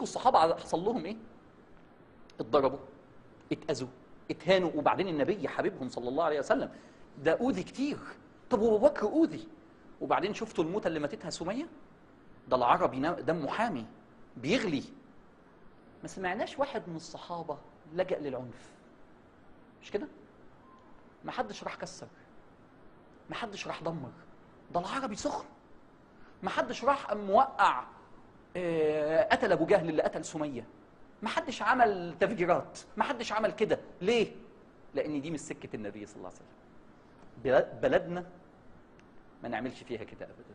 بالكم الصحابه حصل لهم ايه اتضربوا اتاذوا اتهانوا وبعدين النبي حبيبهم صلى الله عليه وسلم ده اوذي كتير طب وابو بكر اوذي وبعدين شفتوا الموتة اللي ماتتها سميه ده العربي نا- دمه حامي بيغلي ما سمعناش واحد من الصحابه لجأ للعنف مش كده ما حدش راح كسر ما حدش راح دمر ده العربي سخن ما حدش راح قام موقع آه، قتل ابو جهل اللي قتل سميه ما حدش عمل تفجيرات ما حدش عمل كده ليه لان دي مش سكه النبي صلى الله عليه وسلم بلاد- بلدنا ما نعملش فيها كده ابدا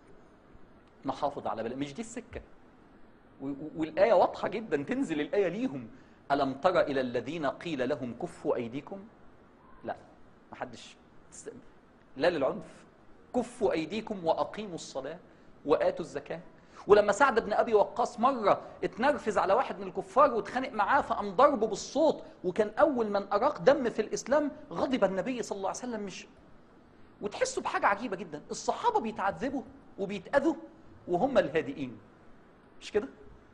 نحافظ على بلد مش دي السكه و- و- والايه واضحه جدا تنزل الايه ليهم الم تر الى الذين قيل لهم كفوا ايديكم لا ما حدش تست- لا للعنف كفوا ايديكم واقيموا الصلاه واتوا الزكاه ولما سعد بن ابي وقاص مره اتنرفز على واحد من الكفار واتخانق معاه فقام ضربه بالصوت وكان اول من اراق دم في الاسلام غضب النبي صلى الله عليه وسلم مش وتحسوا بحاجه عجيبه جدا الصحابه بيتعذبوا وبيتاذوا وهم الهادئين مش كده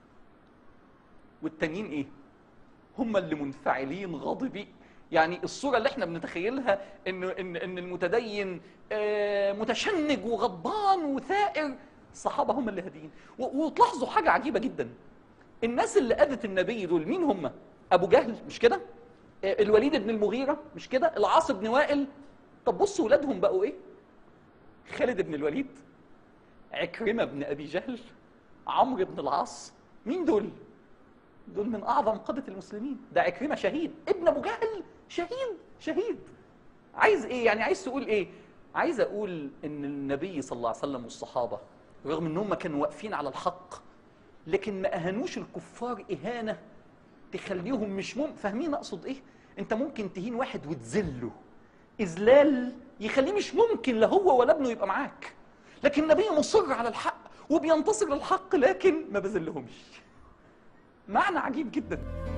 والتانيين ايه هم اللي منفعلين غاضبين يعني الصوره اللي احنا بنتخيلها ان ان ان المتدين آه، متشنج وغضبان وثائر الصحابه هم اللي هاديين و- وتلاحظوا حاجه عجيبه جدا الناس اللي اذت النبي دول مين هم ابو جهل مش كده آه، الوليد بن المغيره مش كده العاص بن وائل طب بصوا ولادهم بقوا ايه خالد بن الوليد عكرمه بن ابي جهل عمرو بن العاص مين دول دول من اعظم قاده المسلمين ده عكرمه شهيد ابن ابو جهل شهيد شهيد عايز ايه يعني عايز تقول ايه عايز اقول ان النبي صلى الله عليه وسلم والصحابه رغم ان هم كانوا واقفين على الحق لكن ما اهانوش الكفار اهانه تخليهم مش مم فاهمين اقصد ايه انت ممكن تهين واحد وتذله اذلال يخليه مش ممكن لا هو ولا ابنه يبقى معاك لكن النبي مصر على الحق وبينتصر للحق لكن ما بذلهمش معنى عجيب جدا